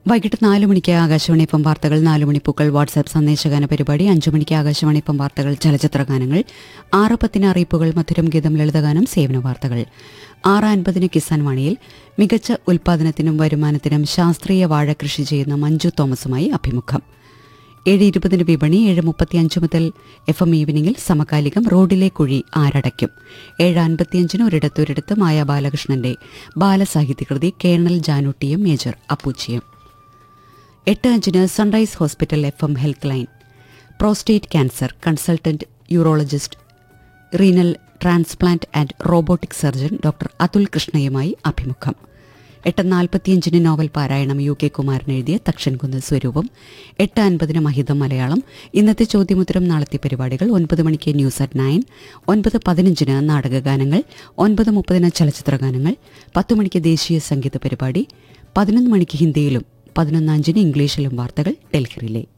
വൈകിട്ട് നാല് മണിക്ക് ആകാശവാണി ഇപ്പം വാർത്തകൾ നാല് മണിപ്പൂക്കൾ വാട്സാപ്പ് സന്ദേശഗാന പരിപാടി അഞ്ചു മണിക്ക് ആകാശവാണി ഇപ്പം വാർത്തകൾ ചലച്ചിത്ര ഗാനങ്ങൾ ആറ് പത്തിന് അറിയിപ്പുകൾ മധുരം ഗീതം ലളിതഗാനം സേവന വാർത്തകൾ ആറ് അൻപതിന് കിസാൻ വാണിയിൽ മികച്ച ഉൽപാദനത്തിനും വരുമാനത്തിനും ശാസ്ത്രീയ വാഴ കൃഷി ചെയ്യുന്ന മഞ്ജു തോമസുമായി അഭിമുഖം ഏഴ് ഇരുപതിന് വിപണി ഏഴ് മുപ്പത്തിയഞ്ച് മുതൽ എഫ് എം ഈവനിങ്ങിൽ സമകാലികം റോഡിലെ കുഴി ആരടയ്ക്കും ഏഴ് അൻപത്തിയഞ്ചിന് ഒരിടത്ത് ഒരിടത്ത് മായ ബാലകൃഷ്ണന്റെ ബാലസാഹിത്യകൃതി കേണൽ ജാനുട്ടിയും മേജർ അപ്പൂച്ചിയും എട്ട് അഞ്ചിന് sunrise hospital F M health line prostate cancer consultant urologist renal transplant and robotic surgeon doctor Athul കൃഷ്ണയുമായി അഭിമുഖം എട്ട് നാൽപ്പത്തിയഞ്ചിന് നോവൽ പാരായണം യു കെ കുമാരൻ എഴുതിയ തക്ഷൻകുന്ന് സ്വരൂപം എട്ട് അൻപതിന് മഹിതം മലയാളം ഇന്നത്തെ ചോദ്യമുത്തരം നാളത്തെ പരിപാടികൾ ഒൻപത് മണിക്ക് ന്യൂസ് അറ്റ് നയൻ ഒൻപത് പതിനഞ്ചിന് നാടകഗാനങ്ങൾ ഒൻപത് മുപ്പതിന് ചലച്ചിത്ര ഗാനങ്ങൾ പത്ത് മണിക്ക് ദേശീയ സംഗീത പരിപാടി പതിനൊന്ന് മണിക്ക് ഹിന്ദിയിലും പതിനൊന്ന് അഞ്ചിന് ഇംഗ്ലീഷിലും വാർത്തകൾ ഡൽഹിയിലെ